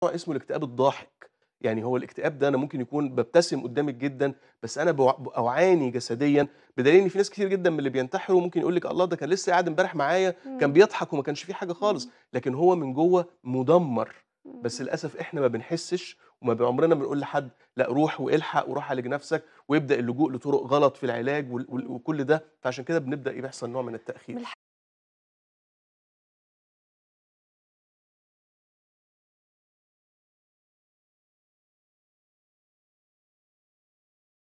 نوع اسمه الاكتئاب الضاحك يعني هو الاكتئاب ده انا ممكن يكون ببتسم قدامك جدا بس انا بوع- اوعاني جسديا بدليل ان في ناس كتير جدا من اللي بينتحروا ممكن يقول لك الله ده كان لسه قاعد امبارح معايا كان مم. بيضحك وما كانش فيه حاجه خالص مم. لكن هو من جوه مدمر بس مم. للاسف احنا ما بنحسش وما عمرنا بنقول لحد لا روح والحق وروح عالج نفسك ويبدا اللجوء لطرق غلط في العلاج وال- وال- وكل ده فعشان كده بنبدا يحصل نوع من التاخير من